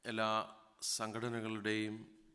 എല്ലാ സംഘടനകളുടെയും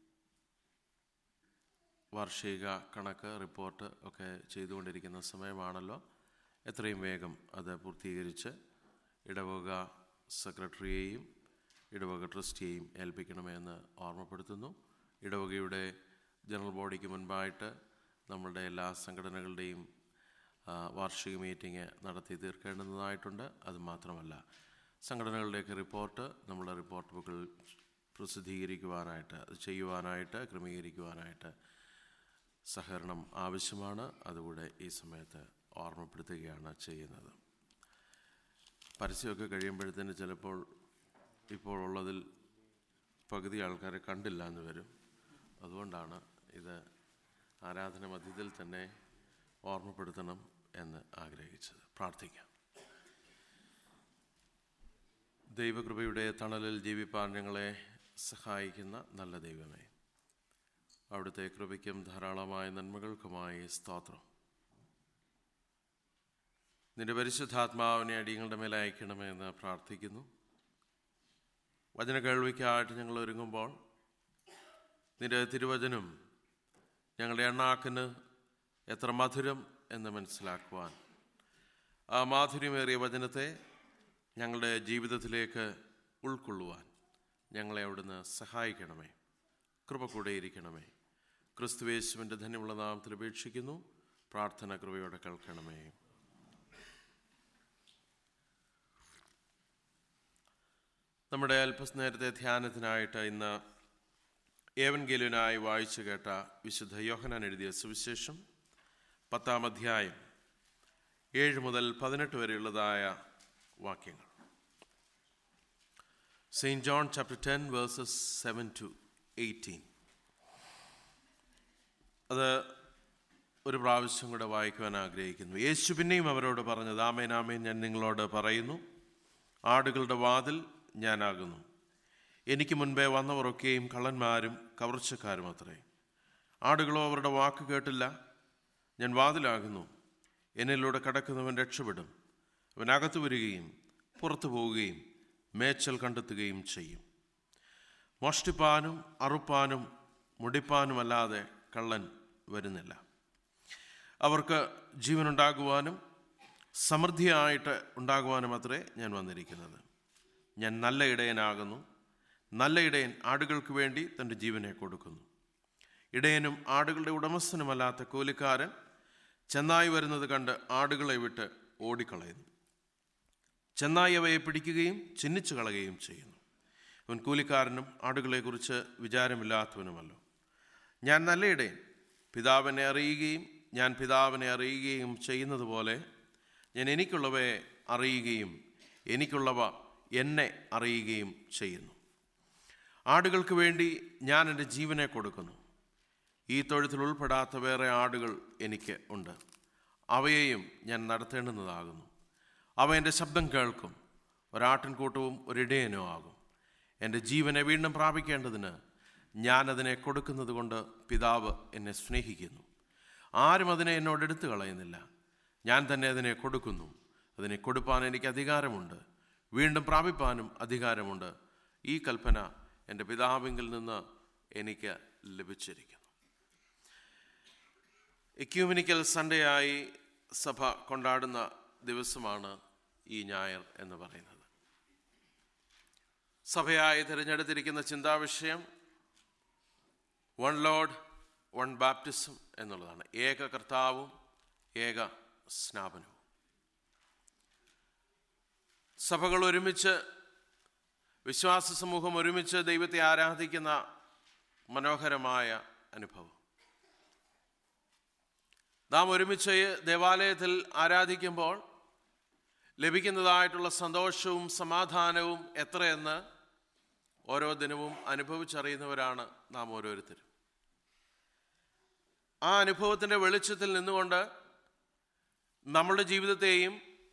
വാർഷിക കണക്ക് റിപ്പോർട്ട് ഒക്കെ ചെയ്തുകൊണ്ടിരിക്കുന്ന സമയമാണല്ലോ എത്രയും വേഗം അത് പൂർത്തീകരിച്ച് ഇടവക സെക്രട്ടറിയെയും ഇടവക ട്രസ്റ്റിയെയും ഏൽപ്പിക്കണമെന്ന് ഓർമ്മപ്പെടുത്തുന്നു ഇടവകയുടെ ജനറൽ ബോഡിക്ക് മുൻപായിട്ട് നമ്മളുടെ എല്ലാ സംഘടനകളുടെയും ആ, വാർഷിക മീറ്റിംഗ് നടത്തി തീർക്കേണ്ടുന്നതായിട്ടുണ്ട് അത് മാത്രമല്ല സംഘടനകളുടെയൊക്കെ റിപ്പോർട്ട് നമ്മുടെ റിപ്പോർട്ട് ബുക്കിൽ പ്രസിദ്ധീകരിക്കുവാനായിട്ട് അത് ചെയ്യുവാനായിട്ട് ക്രമീകരിക്കുവാനായിട്ട് സഹകരണം ആവശ്യമാണ് അതുകൂടെ ഈ സമയത്ത് ഓർമ്മപ്പെടുത്തുകയാണ് ചെയ്യുന്നത് പരസ്യമൊക്കെ കഴിയുമ്പോഴത്തേന് ചിലപ്പോൾ ഇപ്പോൾ ഉള്ളതിൽ പകുതി ആൾക്കാരെ കണ്ടില്ല എന്ന് വരും അതുകൊണ്ടാണ് ഇത് ആരാധന മധ്യത്തിൽ തന്നെ ഓർമ്മപ്പെടുത്തണം എന്ന് ആഗ്രഹിച്ചത് പ്രാർത്ഥിക്കാം ദൈവകൃപയുടെ തണലിൽ ജീവിപ്പാൻ ഞങ്ങളെ സഹായിക്കുന്ന നല്ല ദൈവമേ അവിടുത്തെ കൃപയ്ക്കും ധാരാളമായ നന്മകൾക്കുമായി സ്തോത്രം നിന്റെ പരിശുദ്ധാത്മാവിനെ അടിയങ്ങളുടെ മേലെ അയക്കണമെന്ന് പ്രാർത്ഥിക്കുന്നു വചന കേൾവിക്കായിട്ട് ഞങ്ങൾ ഒരുങ്ങുമ്പോൾ നിന്റെ തിരുവചനം ഞങ്ങളുടെ എണ്ണാക്കിന് എത്ര മധുരം എന്ന് മനസ്സിലാക്കുവാൻ ആ മാധുര്യമേറിയ വചനത്തെ ഞങ്ങളുടെ ജീവിതത്തിലേക്ക് ഉൾക്കൊള്ളുവാൻ ഞങ്ങളെ അവിടുന്ന് സഹായിക്കണമേ കൃപ കൂടെ ഇരിക്കണമേ ക്രിസ്തുവേശുവിൻ്റെ ധന്യമുള്ള നാമത്തിൽ അപേക്ഷിക്കുന്നു പ്രാർത്ഥന കൃപയോടെ കേൾക്കണമേ നമ്മുടെ അല്പസ്നേരത്തെ ധ്യാനത്തിനായിട്ട് ഇന്ന് ഏവൻഗേലിനായി വായിച്ചു കേട്ട വിശുദ്ധ യോഹനാൻ എഴുതിയ സുവിശേഷം പത്താം അധ്യായം ഏഴ് മുതൽ പതിനെട്ട് വരെയുള്ളതായ വാക്യങ്ങൾ saint John chapter ten verses seven to eighteen അത് ഒരു പ്രാവശ്യം കൂടെ വായിക്കുവാൻ ആഗ്രഹിക്കുന്നു യേശു പിന്നെയും അവരോട് പറഞ്ഞത് ആമേൻ ആമേൻ ഞാൻ നിങ്ങളോട് പറയുന്നു ആടുകളുടെ വാതിൽ ഞാനാകുന്നു എനിക്ക് മുൻപേ വന്നവരൊക്കെയും കള്ളന്മാരും കവർച്ചക്കാരും അത്രേ ആടുകളോ അവരുടെ വാക്ക് കേട്ടില്ല ഞാൻ വാതിലാകുന്നു എന്നിലൂടെ കടക്കുന്നവൻ രക്ഷപ്പെടും അവൻ അകത്തു വരികയും പുറത്തു പോവുകയും മേച്ചൽ കണ്ടെത്തുകയും ചെയ്യും മോഷ്ടിപ്പാനും അറുപ്പാനും മുടിപ്പാനുമല്ലാതെ കള്ളൻ വരുന്നില്ല അവർക്ക് ജീവനുണ്ടാകുവാനും സമൃദ്ധിയായിട്ട് ഉണ്ടാകുവാനും അത്രേ ഞാൻ വന്നിരിക്കുന്നത് ഞാൻ നല്ല ഇടയനാകുന്നു നല്ല ഇടയൻ ആടുകൾക്ക് വേണ്ടി തൻ്റെ ജീവനെ കൊടുക്കുന്നു ഇടയനും ആടുകളുടെ ഉടമസ്ഥനുമല്ലാത്ത കൂലിക്കാരൻ ചെന്നായി വരുന്നത് കണ്ട് ആടുകളെ വിട്ട് ഓടിക്കളയുന്നു ചെന്നായി അവയെ പിടിക്കുകയും ചിഹ്നിച്ചു കളയുകയും ചെയ്യുന്നു അവൻ കൂലിക്കാരനും ആടുകളെക്കുറിച്ച് വിചാരമില്ലാത്തവനുമല്ലോ ഞാൻ നല്ല ഇടയൻ പിതാവിനെ അറിയുകയും ഞാൻ പിതാവിനെ അറിയുകയും ചെയ്യുന്നത് പോലെ ഞാൻ എനിക്കുള്ളവയെ അറിയുകയും എനിക്കുള്ളവ എന്നെ അറിയുകയും ചെയ്യുന്നു ആടുകൾക്ക് വേണ്ടി ഞാൻ എൻ്റെ ജീവനെ കൊടുക്കുന്നു ഈ തൊഴുത്തിൽ ഉൾപ്പെടാത്ത വേറെ ആടുകൾ എനിക്ക് ഉണ്ട് അവയെയും ഞാൻ നടത്തേണ്ടുന്നതാകുന്നു അവ എൻ്റെ ശബ്ദം കേൾക്കും ഒരാട്ടിൻകൂട്ടവും ഒരിടയനോ ആകും എൻ്റെ ജീവനെ വീണ്ടും പ്രാപിക്കേണ്ടതിന് ഞാൻ അതിനെ കൊടുക്കുന്നത് കൊണ്ട് പിതാവ് എന്നെ സ്നേഹിക്കുന്നു ആരും അതിനെ എന്നോട് എടുത്തു കളയുന്നില്ല ഞാൻ തന്നെ അതിനെ കൊടുക്കുന്നു അതിനെ കൊടുപ്പാൻ എനിക്ക് അധികാരമുണ്ട് വീണ്ടും പ്രാപിപ്പാനും അധികാരമുണ്ട് ഈ കൽപ്പന എൻ്റെ പിതാവിങ്കിൽ നിന്ന് എനിക്ക് ലഭിച്ചിരിക്കുന്നു എക്യൂമിനിക്കൽ സൺഡേ ആയി സഭ കൊണ്ടാടുന്ന ദിവസമാണ് ഈ ഞായർ എന്ന് പറയുന്നത് സഭയായി തിരഞ്ഞെടുത്തിരിക്കുന്ന ചിന്താവിഷയം വൺ ലോഡ് വൺ ബാപ്റ്റിസം എന്നുള്ളതാണ് ഏക കർത്താവും ഏക സ്നാപനവും സഭകൾ ഒരുമിച്ച് വിശ്വാസ സമൂഹം ഒരുമിച്ച് ദൈവത്തെ ആരാധിക്കുന്ന മനോഹരമായ അനുഭവം നാം ഒരുമിച്ച് ദേവാലയത്തിൽ ആരാധിക്കുമ്പോൾ ലഭിക്കുന്നതായിട്ടുള്ള സന്തോഷവും സമാധാനവും എത്രയെന്ന് ഓരോ ദിനവും അനുഭവിച്ചറിയുന്നവരാണ് നാം ഓരോരുത്തരും ആ അനുഭവത്തിൻ്റെ വെളിച്ചത്തിൽ നിന്നുകൊണ്ട് നമ്മളുടെ ജീവിതത്തെയും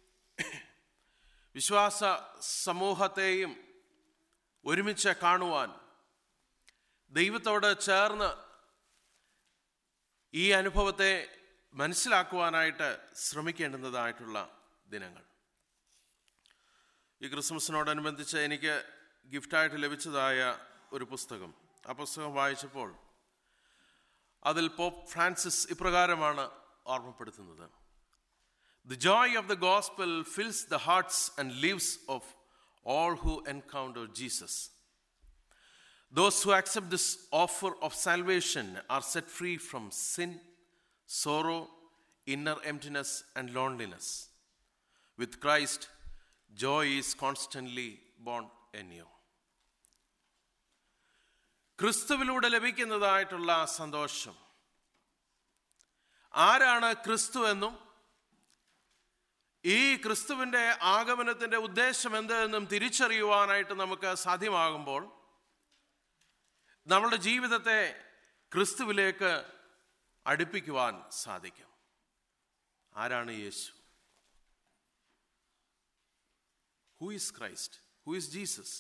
വിശ്വാസ സമൂഹത്തെയും ഒരുമിച്ച് കാണുവാൻ ദൈവത്തോട് ചേർന്ന് ഈ അനുഭവത്തെ മനസ്സിലാക്കുവാനായിട്ട് ശ്രമിക്കേണ്ടുന്നതായിട്ടുള്ള ദിനങ്ങൾ ഈ ക്രിസ്മസിനോടനുബന്ധിച്ച് എനിക്ക് ഗിഫ്റ്റായിട്ട് ലഭിച്ചതായ ഒരു പുസ്തകം ആ പുസ്തകം വായിച്ചപ്പോൾ അതിൽ പോപ്പ് ഫ്രാൻസിസ് ഇപ്രകാരമാണ് ഓർമ്മപ്പെടുത്തുന്നത് the joy of the gospel fills the hearts and lives of all who encounter Jesus. Those who accept this offer of salvation are set free from sin, sorrow, inner emptiness, and loneliness. With Christ, joy is constantly born anew. ക്രിസ്തുവിലൂടെ ലഭിക്കുന്നതായിട്ടുള്ള സന്തോഷം ആരാണ് ക്രിസ്തു എന്നും ഈ ക്രിസ്തുവിൻ്റെ ആഗമനത്തിൻ്റെ ഉദ്ദേശം എന്തെന്നും തിരിച്ചറിയുവാനായിട്ട് നമുക്ക് സാധ്യമാകുമ്പോൾ നമ്മളുടെ ജീവിതത്തെ ക്രിസ്തുവിലേക്ക് അടുപ്പിക്കുവാൻ സാധിക്കും ആരാണ് യേശു who is Christ who is Jesus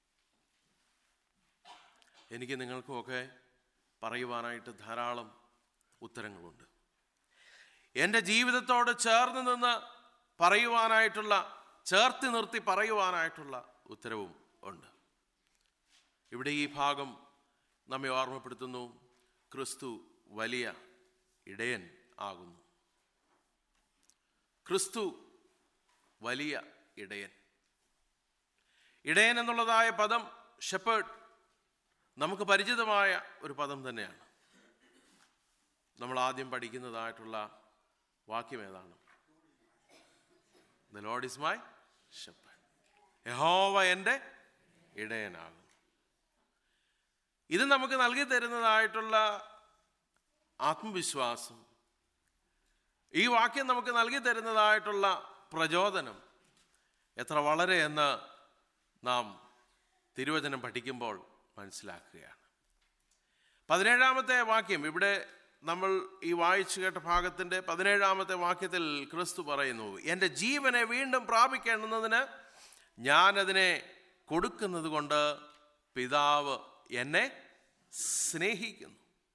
എനിക്ക് നിങ്ങൾക്കുമൊക്കെ പറയുവാനായിട്ട് ധാരാളം ഉത്തരങ്ങളുണ്ട് എൻ്റെ ജീവിതത്തോട് ചേർന്ന് നിന്ന് പറയുവാനായിട്ടുള്ള ചേർത്ത് നിർത്തി പറയുവാനായിട്ടുള്ള ഉത്തരവും ഉണ്ട് ഇവിടെ ഈ ഭാഗം നമ്മെ ഓർമ്മപ്പെടുത്തുന്നു ക്രിസ്തു വലിയ ഇടയൻ ആകുന്നു ക്രിസ്തു വലിയ ഇടയൻ ഇടയൻ എന്നുള്ളതായ പദം ഷെപ്പേർഡ് നമുക്ക് പരിചിതമായ ഒരു പദം തന്നെയാണ് നമ്മൾ ആദ്യം പഠിക്കുന്നതായിട്ടുള്ള വാക്യം ഏതാണ് the Lord is my shepherd യഹോവ എൻ്റെ ഇടയനാകും ഇത് നമുക്ക് നൽകി തരുന്നതായിട്ടുള്ള ആത്മവിശ്വാസം ഈ വാക്യം നമുക്ക് നൽകി തരുന്നതായിട്ടുള്ള പ്രചോദനം എത്ര വളരെ എന്ന് നാം തിരുവചനം പഠിക്കുമ്പോൾ മനസ്സിലാക്കുകയാണ് പതിനേഴാമത്തെ വാക്യം ഇവിടെ നമ്മൾ ഈ വായിച്ചു കേട്ട ഭാഗത്തിൻ്റെ പതിനേഴാമത്തെ വാക്യത്തിൽ ക്രിസ്തു പറയുന്നു എൻ്റെ ജീവനെ വീണ്ടും പ്രാപിക്കേണ്ടുന്നതിന് ഞാനതിനെ കൊടുക്കുന്നത് കൊണ്ട് പിതാവ് എന്നെ സ്നേഹിക്കുന്നു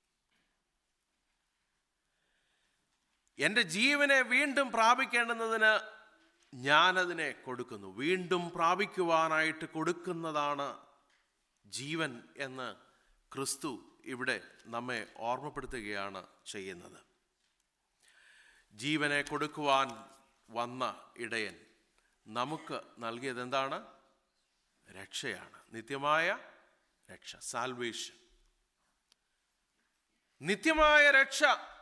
എൻ്റെ ജീവനെ വീണ്ടും പ്രാപിക്കേണ്ടുന്നതിന് ഞാനതിനെ കൊടുക്കുന്നു വീണ്ടും പ്രാപിക്കുവാനായിട്ട് കൊടുക്കുന്നതാണ് ജീവൻ എന്ന് ക്രിസ്തു ഇവിടെ നമ്മെ ഓർമ്മപ്പെടുത്തുകയാണ് ചെയ്യുന്നത് ജീവനെ കൊടുക്കുവാൻ വന്ന ഇടയൻ നമുക്ക് നൽകിയത് എന്താണ് രക്ഷയാണ് നിത്യമായ രക്ഷ സാൽവേഷൻ നിത്യമായ രക്ഷ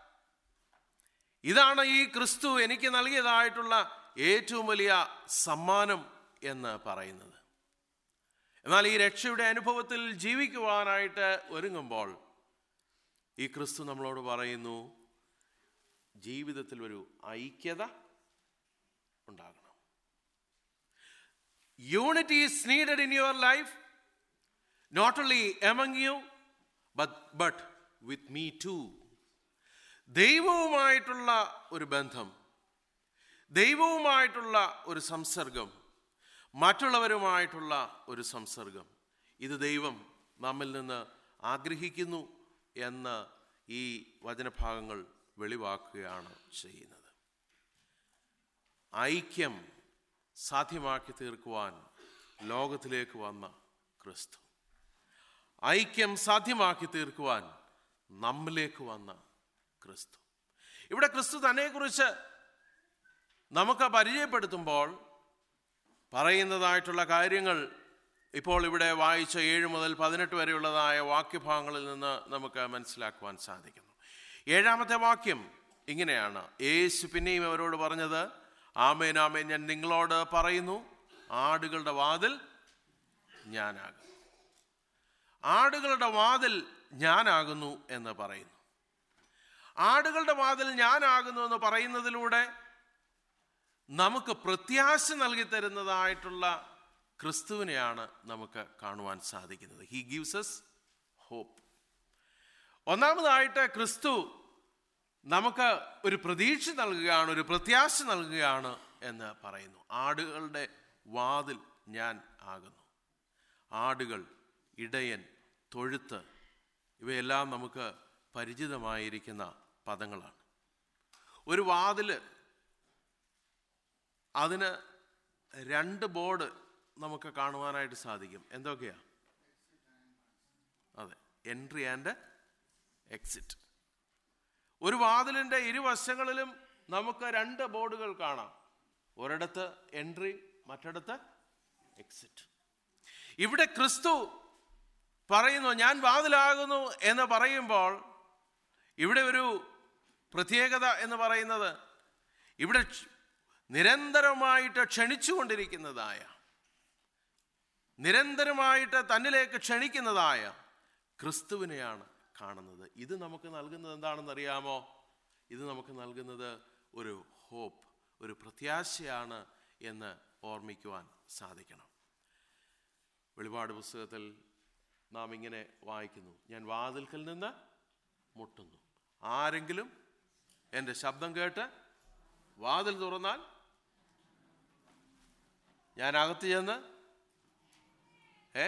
ഇതാണ് ഈ ക്രിസ്തു എനിക്ക് നൽകിയതായിട്ടുള്ള ഏറ്റവും വലിയ സമ്മാനം എന്ന് പറയുന്നത് എന്നാൽ ഈ രക്ഷയുടെ അനുഭവത്തിൽ ജീവിക്കുവാനായിട്ട് ഒരുങ്ങുമ്പോൾ ഈ ക്രിസ്തു നമ്മളോട് പറയുന്നു ജീവിതത്തിൽ ഒരു ഐക്യത ഉണ്ടാകണം unity is needed in your life not only among you but but with me too ദൈവവുമായിട്ടുള്ള ഒരു ബന്ധം ദൈവവുമായിട്ടുള്ള ഒരു സംസർഗം മറ്റുള്ളവരുമായിട്ടുള്ള ഒരു സംസർഗം ഇത് ദൈവം നമ്മിൽ നിന്ന് ആഗ്രഹിക്കുന്നു എന്ന് ഈ വചനഭാഗങ്ങൾ വെളിവാക്കുകയാണ് ചെയ്യുന്നത് ഐക്യം സാധ്യമാക്കി തീർക്കുവാൻ ലോകത്തിലേക്ക് വന്ന ക്രിസ്തു ഐക്യം സാധ്യമാക്കി തീർക്കുവാൻ നമ്മിലേക്ക് വന്ന ക്രിസ്തു ഇവിടെ ക്രിസ്തു തന്നെക്കുറിച്ച് നമുക്ക് പരിചയപ്പെടുത്തുമ്പോൾ പറയുന്നതായിട്ടുള്ള കാര്യങ്ങൾ ഇപ്പോൾ ഇവിടെ വായിച്ച ഏഴ് മുതൽ പതിനെട്ട് വരെയുള്ളതായ വാക്യഭാഗങ്ങളിൽ നിന്ന് നമുക്ക് മനസ്സിലാക്കുവാൻ സാധിക്കുന്നു ഏഴാമത്തെ വാക്യം ഇങ്ങനെയാണ് യേശു പിന്നെയും അവരോട് പറഞ്ഞത് ആമേൻ ആമേൻ ഞാൻ നിങ്ങളോട് പറയുന്നു ആടുകളുടെ വാതിൽ ഞാനാകും ആടുകളുടെ വാതിൽ ഞാനാകുന്നു എന്ന് പറയുന്നു ആടുകളുടെ വാതിൽ ഞാനാകുന്നു എന്ന് പറയുന്നതിലൂടെ നമുക്ക് പ്രത്യാശ നൽകി തരുന്നതായിട്ടുള്ള ക്രിസ്തുവിനെയാണ് നമുക്ക് കാണുവാൻ സാധിക്കുന്നത് ഹി ഗീവ്സ് എസ് ഹോപ്പ് ഒന്നാമതായിട്ട് ക്രിസ്തു നമുക്ക് ഒരു പ്രതീക്ഷ നൽകുകയാണ് ഒരു പ്രത്യാശ നൽകുകയാണ് എന്ന് പറയുന്നു ആടുകളുടെ വാതിൽ ഞാൻ ആകുന്നു ആടുകൾ ഇടയൻ തൊഴുത്ത് ഇവയെല്ലാം നമുക്ക് പരിചിതമായിരിക്കുന്ന പദങ്ങളാണ് ഒരു വാതിൽ അതിന് രണ്ട് ബോർഡ് നമുക്ക് കാണുവാനായിട്ട് സാധിക്കും എന്തൊക്കെയാ അതെ എൻട്രി ആൻഡ് എക്സിറ്റ് ഒരു വാതിലിൻ്റെ ഇരുവശങ്ങളിലും നമുക്ക് രണ്ട് ബോർഡുകൾ കാണാം ഒരിടത്ത് എൻട്രി മറ്റിടത്ത് എക്സിറ്റ് ഇവിടെ ക്രിസ്തു പറയുന്നു ഞാൻ വാതിലാകുന്നു എന്ന് പറയുമ്പോൾ ഇവിടെ ഒരു പ്രത്യേകത എന്ന് പറയുന്നത് ഇവിടെ ക്ഷ- നിരന്തരമായിട്ട് ക്ഷണിച്ചുകൊണ്ടിരിക്കുന്നതായ നിരന്തരമായിട്ട് തന്നിലേക്ക് ക്ഷണിക്കുന്നതായ ക്രിസ്തുവിനെയാണ് കാണുന്നത് ഇത് നമുക്ക് നൽകുന്നത് എന്താണെന്ന് അറിയാമോ ഇത് നമുക്ക് നൽകുന്നത് ഒരു ഹോപ്പ് ഒരു പ്രത്യാശയാണ് എന്ന് ഓർമ്മിക്കുവാൻ സാധിക്കണം വെളിപാട് പുസ്തകത്തിൽ നാം ഇങ്ങനെ വായിക്കുന്നു ഞാൻ വാതിൽക്കൽ നിന്ന് മുട്ടുന്നു ആരെങ്കിലും എൻ്റെ ശബ്ദം കേട്ട് വാതിൽ തുറന്നാൽ ഞാൻ അകത്ത് ചെന്ന് ഏ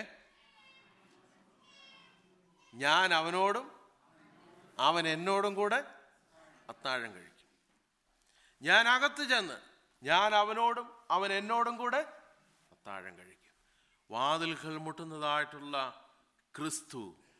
ഞാൻ അവനോടും അവൻ എന്നോടും കൂടെ അത്താഴം കഴിക്കും ഞാൻ അകത്ത് ചെന്ന് ഞാൻ അവനോടും അവൻ എന്നോടും കൂടെ അത്താഴം കഴിക്കും വാതിൽകൾ മുട്ടുന്നതായിട്ടുള്ള ക്രിസ്തു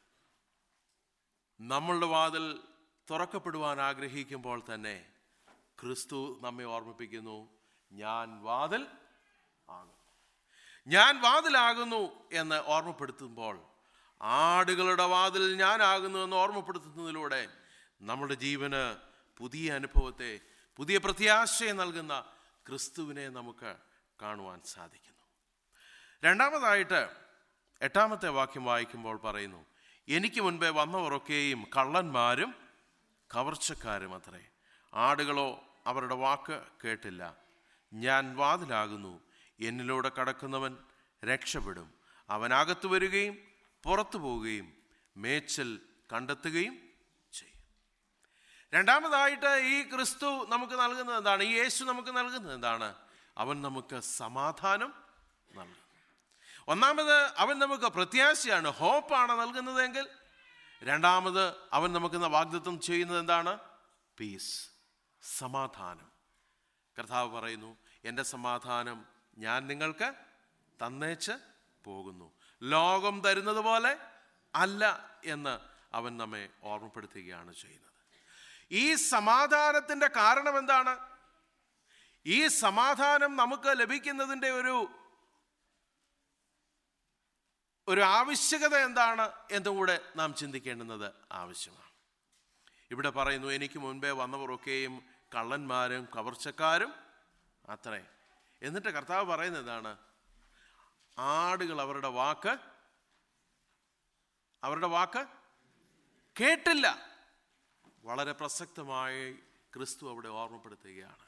നമ്മളുടെ വാതിൽ തുറക്കപ്പെടുവാൻ ആഗ്രഹിക്കുമ്പോൾ തന്നെ ക്രിസ്തു നമ്മെ ഓർമ്മിപ്പിക്കുന്നു ഞാൻ വാതിൽ ആകുന്നു ഞാൻ വാതിലാകുന്നു എന്ന് ഓർമ്മപ്പെടുത്തുമ്പോൾ ആടുകളുടെ വാതിൽ ഞാനാകുന്നു എന്ന് ഓർമ്മപ്പെടുത്തുന്നതിലൂടെ നമ്മുടെ ജീവന് പുതിയ അനുഭവത്തെ പുതിയ പ്രത്യാശയെ നൽകുന്ന ക്രിസ്തുവിനെ നമുക്ക് കാണുവാൻ സാധിക്കുന്നു രണ്ടാമതായിട്ട് എട്ടാമത്തെ വാക്യം വായിക്കുമ്പോൾ പറയുന്നു എനിക്ക് മുൻപേ വന്നവരൊക്കെയും കള്ളന്മാരും കവർച്ചക്കാരും അത്രേ ആടുകളോ അവരുടെ വാക്ക് കേട്ടില്ല ഞാൻ വാതിലാകുന്നു എന്നിലൂടെ കടക്കുന്നവൻ രക്ഷപ്പെടും അവൻ അകത്തു വരികയും പുറത്തു പോവുകയും മേച്ചൽ കണ്ടെത്തുകയും ചെയ്യും രണ്ടാമതായിട്ട് ഈ ക്രിസ്തു നമുക്ക് നൽകുന്നത് എന്താണ് ഈ യേശു നമുക്ക് നൽകുന്നത് എന്താണ് അവൻ നമുക്ക് സമാധാനം നൽകും ഒന്നാമത് അവൻ നമുക്ക് പ്രത്യാശയാണ് ഹോപ്പാണ് നൽകുന്നതെങ്കിൽ രണ്ടാമത് അവൻ നമുക്ക് വാഗ്ദത്വം ചെയ്യുന്നത് എന്താണ് പീസ് സമാധാനം കർത്താവ് പറയുന്നു എൻ്റെ സമാധാനം ഞാൻ നിങ്ങൾക്ക് തന്നേച്ച് പോകുന്നു ലോകം തരുന്നത് പോലെ അല്ല എന്ന് അവൻ നമ്മെ ഓർമ്മപ്പെടുത്തുകയാണ് ചെയ്യുന്നത് ഈ സമാധാനത്തിൻ്റെ കാരണം എന്താണ് ഈ സമാധാനം നമുക്ക് ലഭിക്കുന്നതിൻ്റെ ഒരു ഒരു ആവശ്യകത എന്താണ് എന്നും കൂടെ നാം ചിന്തിക്കേണ്ടുന്നത് ആവശ്യമാണ് ഇവിടെ പറയുന്നു എനിക്ക് മുൻപേ വന്നവരൊക്കെയും കള്ളന്മാരും കവർച്ചക്കാരും അത്രേ എന്നിട്ട് കർത്താവ് പറയുന്നതാണ് ആടുകൾ അവരുടെ വാക്ക് അവരുടെ വാക്ക് കേട്ടില്ല വളരെ പ്രസക്തമായി ക്രിസ്തു അവിടെ ഓർമ്മപ്പെടുത്തുകയാണ്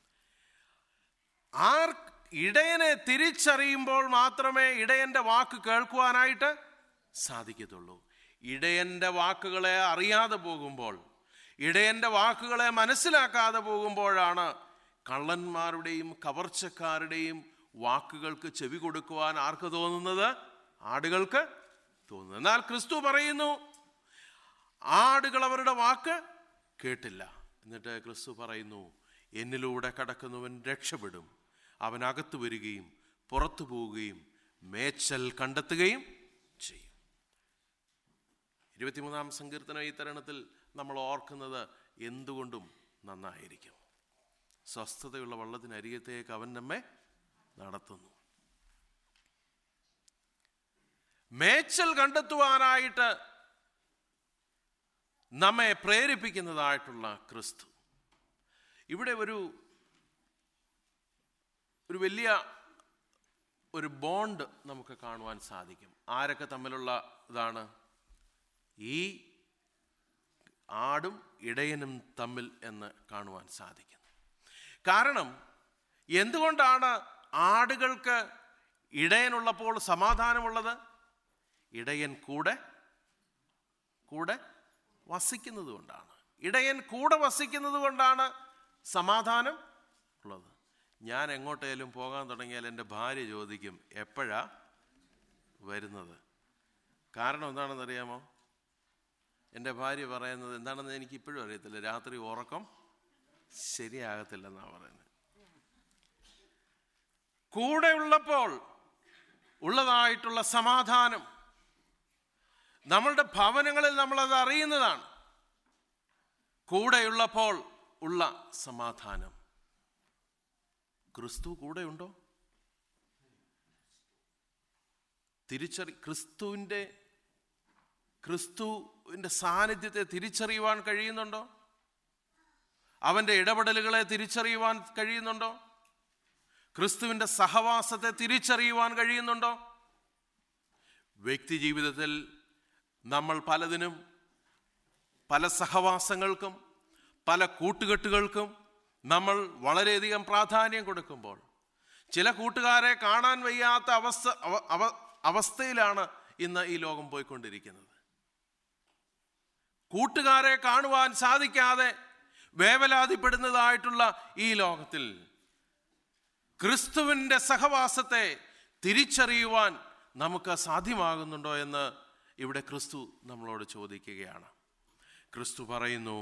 ആർ ഇടയനെ തിരിച്ചറിയുമ്പോൾ മാത്രമേ ഇടയന്റെ വാക്ക് കേൾക്കുവാനായിട്ട് സാധിക്കത്തുള്ളൂ ഇടയന്റെ വാക്കുകളെ അറിയാതെ പോകുമ്പോൾ ഇടയന്റെ വാക്കുകളെ മനസ്സിലാക്കാതെ പോകുമ്പോഴാണ് കള്ളന്മാരുടെയും കവർച്ചക്കാരുടെയും വാക്കുകൾക്ക് ചെവി കൊടുക്കുവാൻ ആർക്ക് തോന്നുന്നത് ആടുകൾക്ക് തോന്നുന്നു എന്നാൽ ക്രിസ്തു പറയുന്നു ആടുകൾ അവരുടെ വാക്ക് കേട്ടില്ല എന്നിട്ട് ക്രിസ്തു പറയുന്നു എന്നിലൂടെ കടക്കുന്നവൻ രക്ഷപ്പെടും അവൻ അകത്തു വരികയും പുറത്തു പോവുകയും മേച്ചൽ കണ്ടെത്തുകയും ചെയ്യും ഇരുപത്തിമൂന്നാം സങ്കീർത്തന ഈ തരുണത്തിൽ നമ്മൾ ഓർക്കുന്നത് എന്തുകൊണ്ടും നന്നായിരിക്കും സ്വസ്ഥതയുള്ള വള്ളത്തിനരികത്തേക്ക് അവൻ നമ്മെ നടത്തുന്നു മേച്ചൽ കണ്ടെത്തുവാനായിട്ട് നമ്മെ പ്രേരിപ്പിക്കുന്നതായിട്ടുള്ള ക്രിസ്തു ഇവിടെ ഒരു ഒരു വലിയ ഒരു ബോണ്ട് നമുക്ക് കാണുവാൻ സാധിക്കും ആരൊക്കെ തമ്മിലുള്ള ഇതാണ് ഈ ആടും ഇടയനും തമ്മിൽ എന്ന് കാണുവാൻ സാധിക്കുന്നു കാരണം എന്തുകൊണ്ടാണ് ആടുകൾക്ക് ഇടയനുള്ളപ്പോൾ സമാധാനമുള്ളത് ഇടയൻ കൂടെ കൂടെ വസിക്കുന്നത് കൊണ്ടാണ് ഇടയൻ കൂടെ വസിക്കുന്നത് കൊണ്ടാണ് സമാധാനം ഉള്ളത് ഞാൻ എങ്ങോട്ടേലും പോകാൻ തുടങ്ങിയാൽ എൻ്റെ ഭാര്യ ചോദിക്കും എപ്പോഴാ വരുന്നത് കാരണം എന്താണെന്ന് അറിയാമോ എൻ്റെ ഭാര്യ പറയുന്നത് എന്താണെന്ന് എനിക്ക് ഇപ്പോഴും അറിയത്തില്ല രാത്രി ഉറക്കം ശരിയാകത്തില്ലെന്നാണ് പറയുന്നത് കൂടെ ഉള്ളപ്പോൾ ഉള്ളതായിട്ടുള്ള സമാധാനം നമ്മളുടെ ഭവനങ്ങളിൽ നമ്മളത് അറിയുന്നതാണ് കൂടെയുള്ളപ്പോൾ ഉള്ള സമാധാനം ക്രിസ്തു കൂടെയുണ്ടോ തിരിച്ചറി ക്രിസ്തുവിൻ്റെ ക്രിസ്തുവിൻ്റെ സാന്നിധ്യത്തെ തിരിച്ചറിയുവാൻ കഴിയുന്നുണ്ടോ അവൻ്റെ ഇടപെടലുകളെ തിരിച്ചറിയുവാൻ കഴിയുന്നുണ്ടോ ക്രിസ്തുവിൻ്റെ സഹവാസത്തെ തിരിച്ചറിയുവാൻ കഴിയുന്നുണ്ടോ വ്യക്തി ജീവിതത്തിൽ നമ്മൾ പലതിനും പല സഹവാസങ്ങൾക്കും പല കൂട്ടുകെട്ടുകൾക്കും നമ്മൾ വളരെയധികം പ്രാധാന്യം കൊടുക്കുമ്പോൾ ചില കൂട്ടുകാരെ കാണാൻ വയ്യാത്ത അവസ്ഥ അവ- അവ- അവസ്ഥയിലാണ് ഇന്ന് ഈ ലോകം പോയിക്കൊണ്ടിരിക്കുന്നത് കൂട്ടുകാരെ കാണുവാൻ സാധിക്കാതെ വേവലാതിപ്പെടുന്നതായിട്ടുള്ള ഈ ലോകത്തിൽ ക്രിസ്തുവിൻ്റെ സഹവാസത്തെ തിരിച്ചറിയുവാൻ നമുക്ക് സാധ്യമാകുന്നുണ്ടോ എന്ന് ഇവിടെ ക്രിസ്തു നമ്മളോട് ചോദിക്കുകയാണ് ക്രിസ്തു പറയുന്നു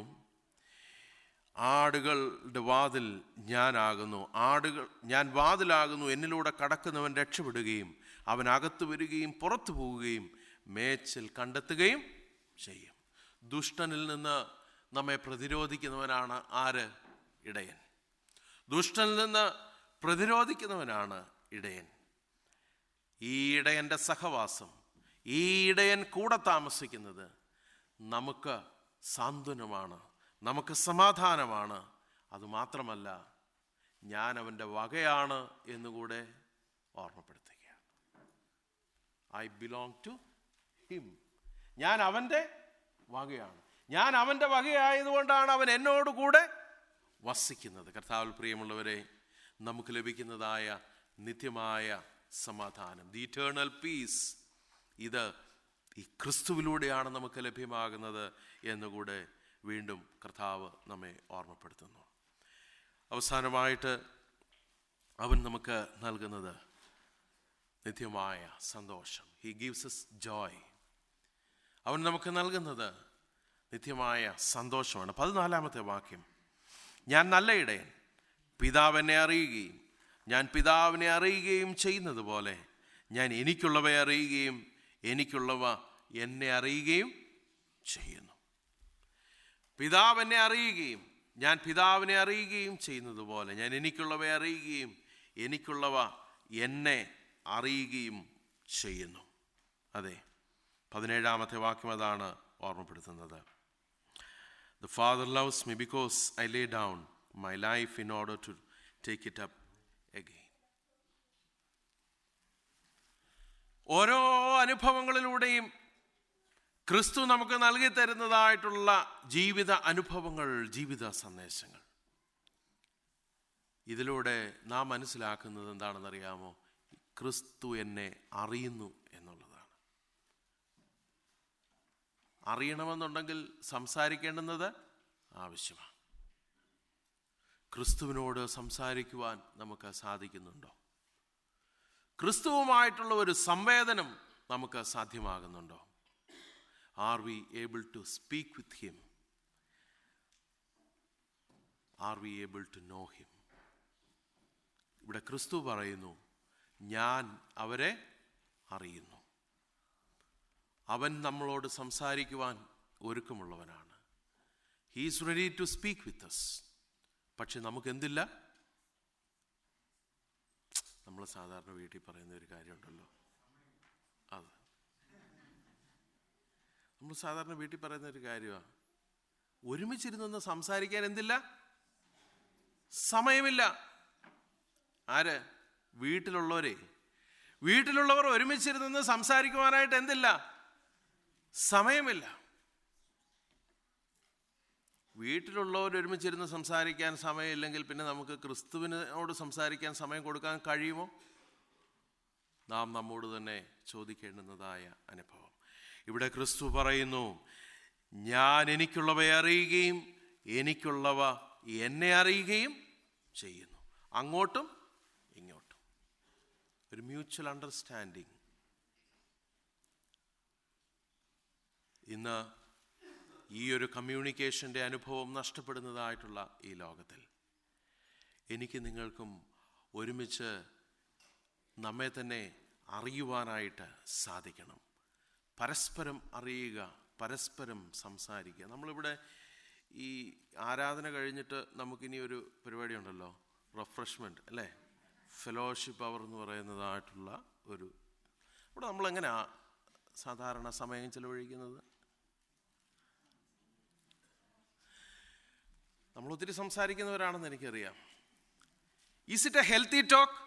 ആടുകളുടെ വാതിൽ ഞാനാകുന്നു ആടുകൾ ഞാൻ വാതിലാകുന്നു എന്നിലൂടെ കടക്കുന്നവൻ രക്ഷപ്പെടുകയും അവൻ അകത്ത് വരികയും പുറത്തു പോവുകയും മേച്ചിൽ കണ്ടെത്തുകയും ചെയ്യും ദുഷ്ടനിൽ നിന്ന് നമ്മെ പ്രതിരോധിക്കുന്നവനാണ് ആര് ഇടയൻ ദുഷ്ടനിൽ നിന്ന് പ്രതിരോധിക്കുന്നവനാണ് ഇടയൻ ഈ ഇടയൻ്റെ സഹവാസം ഈ ഇടയൻ കൂടെ താമസിക്കുന്നത് നമുക്ക് സാന്ത്വനമാണ് നമുക്ക് സമാധാനമാണ് അതുമാത്രമല്ല ഞാൻ അവൻ്റെ വകയാണ് എന്നുകൂടെ ഓർമ്മപ്പെടുത്തുകയാണ് ഐ ബിലോങ് ടു ഹിം ഞാൻ അവൻ്റെ വകയാണ് ഞാൻ അവൻ്റെ വകയായതുകൊണ്ടാണ് അവൻ എന്നോട് കൂടെ വസിക്കുന്നത് കർത്താവിൽ പ്രിയമുള്ളവരെ നമുക്ക് ലഭിക്കുന്നതായ നിത്യമായ സമാധാനം ദി ഇറ്റേണൽ പീസ് ഇത് ഈ ക്രിസ്തുവിലൂടെയാണ് നമുക്ക് ലഭ്യമാകുന്നത് എന്നുകൂടെ വീണ്ടും കർത്താവ് നമ്മെ ഓർമ്മപ്പെടുത്തുന്നു അവസാനമായിട്ട് അവൻ നമുക്ക് നൽകുന്നത് നിത്യമായ സന്തോഷം ഹി ഗീവ്സ് എസ് ജോയ് അവൻ നമുക്ക് നൽകുന്നത് നിത്യമായ സന്തോഷമാണ് പതിനാലാമത്തെ വാക്യം ഞാൻ നല്ല ഇടയൻ പിതാവിനെ അറിയുകയും ഞാൻ പിതാവിനെ അറിയുകയും ചെയ്യുന്നത് പോലെ ഞാൻ എനിക്കുള്ളവയെ അറിയുകയും എനിക്കുള്ളവ എന്നെ അറിയുകയും ചെയ്യുന്നു പിതാവ് എന്നെ അറിയുകയും ഞാൻ പിതാവിനെ അറിയുകയും ചെയ്യുന്നത് പോലെ ഞാൻ എനിക്കുള്ളവയെ അറിയുകയും എനിക്കുള്ളവ എന്നെ അറിയുകയും ചെയ്യുന്നു അതെ പതിനേഴാമത്തെ വാക്യം അതാണ് ഓർമ്മപ്പെടുത്തുന്നത് the Father loves me because I lay down my life in order to take it up again ഓരോ അനുഭവങ്ങളിലൂടെയും ക്രിസ്തു നമുക്ക് നൽകി തരുന്നതായിട്ടുള്ള ജീവിത അനുഭവങ്ങൾ ജീവിത സന്ദേശങ്ങൾ ഇതിലൂടെ നാം മനസ്സിലാക്കുന്നത് എന്താണെന്നറിയാമോ ക്രിസ്തു എന്നെ അറിയുന്നു എന്നുള്ളതാണ് അറിയണമെന്നുണ്ടെങ്കിൽ സംസാരിക്കേണ്ടുന്നത് ആവശ്യമാണ് ക്രിസ്തുവിനോട് സംസാരിക്കുവാൻ നമുക്ക് സാധിക്കുന്നുണ്ടോ ക്രിസ്തുവുമായിട്ടുള്ള ഒരു സംവേദനം നമുക്ക് സാധ്യമാകുന്നുണ്ടോ are we able to speak with him are we able to know him ഇവിടെ ക്രിസ്തു പറയുന്നു ഞാൻ അവരെ അറിയുന്നു അവൻ നമ്മളോട് സംസാരിക്കുവാൻ ഒരുക്കമുള്ളവനാണ് he's ready to speak with us പക്ഷെ നമുക്ക് എന്തില്ല നമ്മൾ സാധാരണ വീട്ടിൽ പറയുന്ന ഒരു കാര്യമുണ്ടല്ലോ അത് നമ്മൾ സാധാരണ വീട്ടിൽ പറയുന്ന ഒരു കാര്യമാണ് ഒരുമിച്ചിരുന്നൊന്ന് സംസാരിക്കാൻ എന്തില്ല സമയമില്ല ആര് വീട്ടിലുള്ളവരെ വീട്ടിലുള്ളവർ ഒരുമിച്ചിരുന്ന് സംസാരിക്കുവാനായിട്ട് എന്തില്ല സമയമില്ല വീട്ടിലുള്ളവർ ഒരുമിച്ചിരുന്ന് സംസാരിക്കാൻ സമയമില്ലെങ്കിൽ പിന്നെ നമുക്ക് ക്രിസ്തുവിനോട് സംസാരിക്കാൻ സമയം കൊടുക്കാൻ കഴിയുമോ നാം നമ്മോട് തന്നെ ചോദിക്കേണ്ടുന്നതായ അനുഭവം ഇവിടെ ക്രിസ്തു പറയുന്നു ഞാൻ എനിക്കുള്ളവയെ അറിയുകയും എനിക്കുള്ളവ എന്നെ അറിയുകയും ചെയ്യുന്നു അങ്ങോട്ടും ഇങ്ങോട്ടും ഒരു മ്യൂച്വൽ അണ്ടർസ്റ്റാൻഡിങ് ഇന്ന് ഈ ഒരു കമ്മ്യൂണിക്കേഷൻ്റെ അനുഭവം നഷ്ടപ്പെടുന്നതായിട്ടുള്ള ഈ ലോകത്തിൽ എനിക്ക് നിങ്ങൾക്കും ഒരുമിച്ച് നമ്മെ തന്നെ അറിയുവാനായിട്ട് സാധിക്കണം പരസ്പരം അറിയുക പരസ്പരം സംസാരിക്കുക നമ്മളിവിടെ ഈ ആരാധന കഴിഞ്ഞിട്ട് നമുക്കിനി ഒരു പരിപാടി ഉണ്ടല്ലോ റിഫ്രഷ്മെൻറ്റ് അല്ലേ ഫെലോഷിപ്പ് അവർ എന്ന് പറയുന്നതായിട്ടുള്ള ഒരു ഇവിടെ നമ്മളെങ്ങനെയാ സാധാരണ സമയം ചിലവഴിക്കുന്നത് നമ്മൾ ഒത്തിരി സംസാരിക്കുന്നവരാണെന്ന് എനിക്കറിയാം is it a healthy talk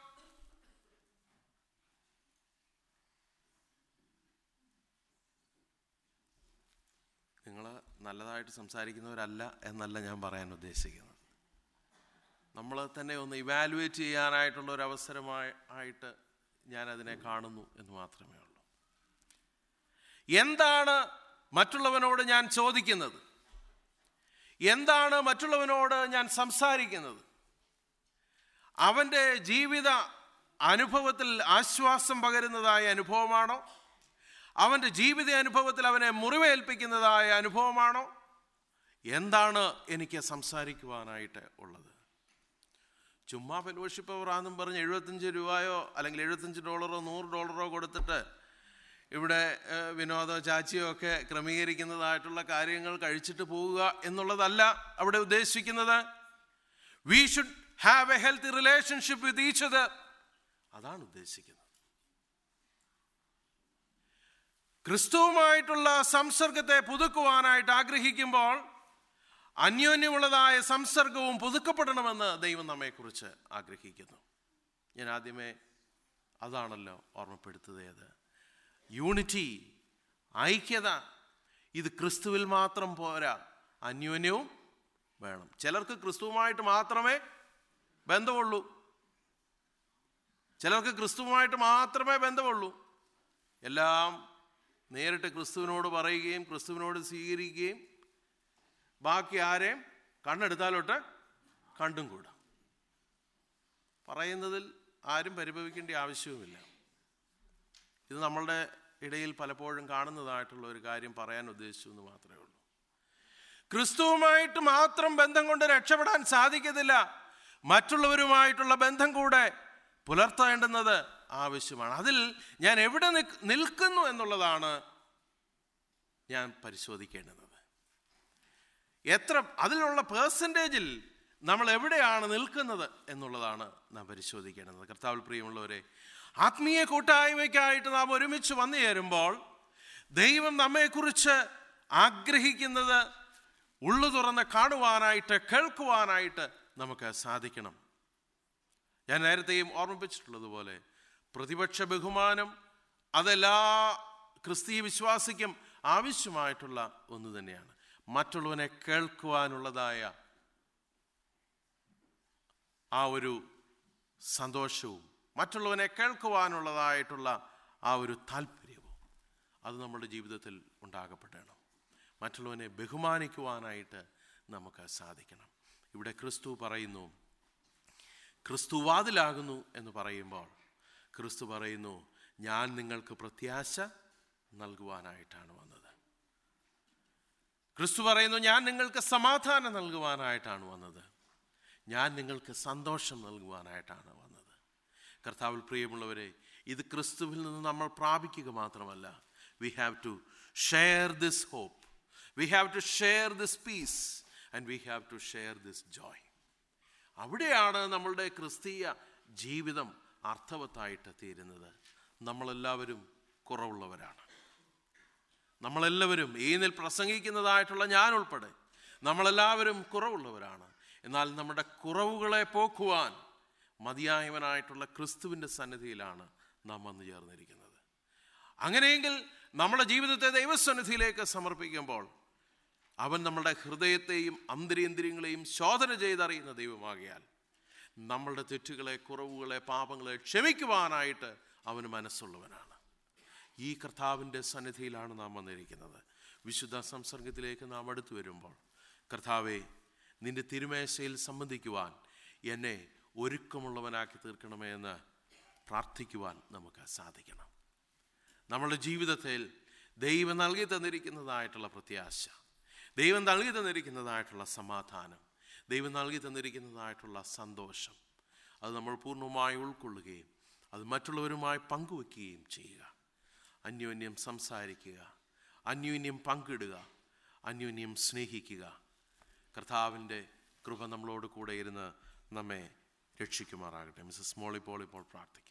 നിങ്ങൾ നല്ലതായിട്ട് സംസാരിക്കുന്നവരല്ല എന്നല്ല ഞാൻ പറയാൻ ഉദ്ദേശിക്കുന്നത് നമ്മൾ തന്നെ ഒന്ന് ഇവാലുവേറ്റ് ചെയ്യാനായിട്ടുള്ള ഒരു അവസരമായി ആയിട്ട് ഞാൻ അതിനെ കാണുന്നു എന്ന് മാത്രമേ ഉള്ളൂ എന്താണ് മറ്റുള്ളവനോട് ഞാൻ ചോദിക്കുന്നത് എന്താണ് മറ്റുള്ളവനോട് ഞാൻ സംസാരിക്കുന്നത് അവൻ്റെ ജീവിത അനുഭവത്തിൽ ആശ്വാസം പകരുന്നതായ അനുഭവമാണോ അവൻ്റെ ജീവിത അനുഭവത്തിൽ അവനെ മുറിവേൽപ്പിക്കുന്നതായ അനുഭവമാണോ എന്താണ് എനിക്ക് സംസാരിക്കുവാനായിട്ട് ഉള്ളത് ചുമ്മാ ഫെലോഷിപ്പ് അവറാന്നും പറഞ്ഞ് എഴുപത്തഞ്ച് രൂപയോ അല്ലെങ്കിൽ എഴുപത്തഞ്ച് ഡോളറോ നൂറ് ഡോളറോ കൊടുത്തിട്ട് ഇവിടെ ഏഹ്, വിനോദോ ചാച്ചിയോ ഒക്കെ ക്രമീകരിക്കുന്നതായിട്ടുള്ള കാര്യങ്ങൾ കഴിച്ചിട്ട് പോവുക എന്നുള്ളതല്ല അവിടെ ഉദ്ദേശിക്കുന്നത് we should have a healthy relationship with each other അതാണ് ഉദ്ദേശിക്കുന്നത് ക്രിസ്തുവുമായിട്ടുള്ള സംസർഗത്തെ പുതുക്കുവാനായിട്ട് ആഗ്രഹിക്കുമ്പോൾ അന്യോന്യമുള്ളതായ സംസർഗവും പുതുക്കപ്പെടണമെന്ന് ദൈവം നമ്മെക്കുറിച്ച് ആഗ്രഹിക്കുന്നു ഞാൻ ആദ്യമേ അതാണല്ലോ ഓർമ്മപ്പെടുത്തുന്നത് യൂണിറ്റി ഐക്യത ഇത് ക്രിസ്തുവിൽ മാത്രം പോരാ അന്യോന്യവും വേണം ചിലർക്ക് ക്രിസ്തുവുമായിട്ട് മാത്രമേ ബന്ധമുള്ളൂ ചിലർക്ക് ക്രിസ്തുവുമായിട്ട് മാത്രമേ ബന്ധമുള്ളൂ എല്ലാം നേരിട്ട് ക്രിസ്തുവിനോട് പറയുകയും ക്രിസ്തുവിനോട് സ്വീകരിക്കുകയും ബാക്കി ആരെയും കണ്ണെടുത്താലോട്ട് കണ്ടും കൂടാ പറയുന്നതിൽ ആരും പരിഭവിക്കേണ്ട ആവശ്യവുമില്ല ഇത് നമ്മളുടെ ഇടയിൽ പലപ്പോഴും കാണുന്നതായിട്ടുള്ള ഒരു കാര്യം പറയാൻ ഉദ്ദേശിച്ചു എന്ന് മാത്രമേ ഉള്ളൂ ക്രിസ്തുവുമായിട്ട് മാത്രം ബന്ധം കൊണ്ട് രക്ഷപ്പെടാൻ സാധിക്കത്തില്ല മറ്റുള്ളവരുമായിട്ടുള്ള ബന്ധം കൂടെ പുലർത്തേണ്ടുന്നത് ആവശ്യമാണ് അതിൽ ഞാൻ എവിടെ നിൽക്ക് നിൽക്കുന്നു എന്നുള്ളതാണ് ഞാൻ പരിശോധിക്കേണ്ടത് എത്ര അതിലുള്ള പേഴ്സൻറ്റേജിൽ നമ്മൾ എവിടെയാണ് നിൽക്കുന്നത് എന്നുള്ളതാണ് നാം പരിശോധിക്കേണ്ടത് കർത്താവിൽ പ്രിയമുള്ളവരെ ആത്മീയ കൂട്ടായ്മയ്ക്കായിട്ട് നാം ഒരുമിച്ച് വന്നു ചേരുമ്പോൾ ദൈവം നമ്മെക്കുറിച്ച് ആഗ്രഹിക്കുന്നത് ഉള്ളു തുറന്ന് കാണുവാനായിട്ട് കേൾക്കുവാനായിട്ട് നമുക്ക് സാധിക്കണം ഞാൻ നേരത്തെയും ഓർമ്മിപ്പിച്ചിട്ടുള്ളതുപോലെ പ്രതിപക്ഷ ബഹുമാനം അതെല്ലാ ക്രിസ്തീയ വിശ്വാസിക്കും ആവശ്യമായിട്ടുള്ള ഒന്ന് തന്നെയാണ് മറ്റുള്ളവനെ കേൾക്കുവാനുള്ളതായ ആ ഒരു സന്തോഷവും മറ്റുള്ളവനെ കേൾക്കുവാനുള്ളതായിട്ടുള്ള ആ ഒരു താല്പര്യവും അത് നമ്മുടെ ജീവിതത്തിൽ ഉണ്ടാകപ്പെടണം മറ്റുള്ളവനെ ബഹുമാനിക്കുവാനായിട്ട് നമുക്ക് സാധിക്കണം ഇവിടെ ക്രിസ്തു പറയുന്നു ക്രിസ്തു വാതിലാകുന്നു എന്ന് പറയുമ്പോൾ ക്രിസ്തു പറയുന്നു ഞാൻ നിങ്ങൾക്ക് പ്രത്യാശ നൽകുവാനായിട്ടാണ് വന്നത് ക്രിസ്തു പറയുന്നു ഞാൻ നിങ്ങൾക്ക് സമാധാനം നൽകുവാനായിട്ടാണ് വന്നത് ഞാൻ നിങ്ങൾക്ക് സന്തോഷം നൽകുവാനായിട്ടാണ് വന്നത് കർത്താവിൽ പ്രിയമുള്ളവരെ ഇത് ക്രിസ്തുവിൽ നിന്ന് നമ്മൾ പ്രാപിക്കുക മാത്രമല്ല we have to share this hope we have to share this peace and we have to share this joy അവിടെയാണ് നമ്മളുടെ ക്രിസ്തീയ ജീവിതം അർത്ഥവത്തായിട്ട് തീരുന്നത് നമ്മളെല്ലാവരും കുറവുള്ളവരാണ് നമ്മളെല്ലാവരും ഈ നിൽ പ്രസംഗിക്കുന്നതായിട്ടുള്ള ഞാൻ ഉൾപ്പെടെ നമ്മളെല്ലാവരും കുറവുള്ളവരാണ് എന്നാൽ നമ്മുടെ കുറവുകളെ പോക്കുവാൻ മതിയായവനായിട്ടുള്ള ക്രിസ്തുവിൻ്റെ സന്നിധിയിലാണ് നാം വന്നു ചേർന്നിരിക്കുന്നത് അങ്ങനെയെങ്കിൽ നമ്മുടെ ജീവിതത്തെ ദൈവസന്നിധിയിലേക്ക് സമർപ്പിക്കുമ്പോൾ അവൻ നമ്മുടെ ഹൃദയത്തെയും അന്തരേന്ദ്രിയങ്ങളെയും ശോധന ചെയ്തറിയുന്ന ദൈവമാകിയാൽ നമ്മളുടെ തെറ്റുകളെ കുറവുകളെ പാപങ്ങളെ ക്ഷമിക്കുവാനായിട്ട് അവന് മനസ്സുള്ളവനാണ് ഈ കർത്താവിൻ്റെ സന്നിധിയിലാണ് നാം വന്നിരിക്കുന്നത് വിശുദ്ധ സംസർഗത്തിലേക്ക് നാം അടുത്തു വരുമ്പോൾ കർത്താവെ നിന്റെ തിരുമേശയിൽ സംബന്ധിക്കുവാൻ എന്നെ ഒരുക്കമുള്ളവനാക്കി തീർക്കണമേ എന്ന് പ്രാർത്ഥിക്കുവാൻ നമുക്ക് സാധിക്കണം നമ്മളുടെ ജീവിതത്തിൽ ദൈവം നൽകി തന്നിരിക്കുന്നതായിട്ടുള്ള പ്രത്യാശ ദൈവം നൽകി തന്നിരിക്കുന്നതായിട്ടുള്ള സമാധാനം ദൈവം നൽകി തന്നിരിക്കുന്നതായിട്ടുള്ള സന്തോഷം അത് നമ്മൾ പൂർണ്ണമായി ഉൾക്കൊള്ളുകയും അത് മറ്റുള്ളവരുമായി പങ്കുവെക്കുകയും ചെയ്യുക അന്യോന്യം സംസാരിക്കുക അന്യോന്യം പങ്കിടുക അന്യോന്യം സ്നേഹിക്കുക കർത്താവിൻ്റെ കൃപ നമ്മളോട് കൂടെ ഇരുന്ന് നമ്മെ രക്ഷിക്കുമാറാകട്ടെ മിസ്സസ് മോളി പോൾ ഇപ്പോൾ പ്രാർത്ഥിക്കും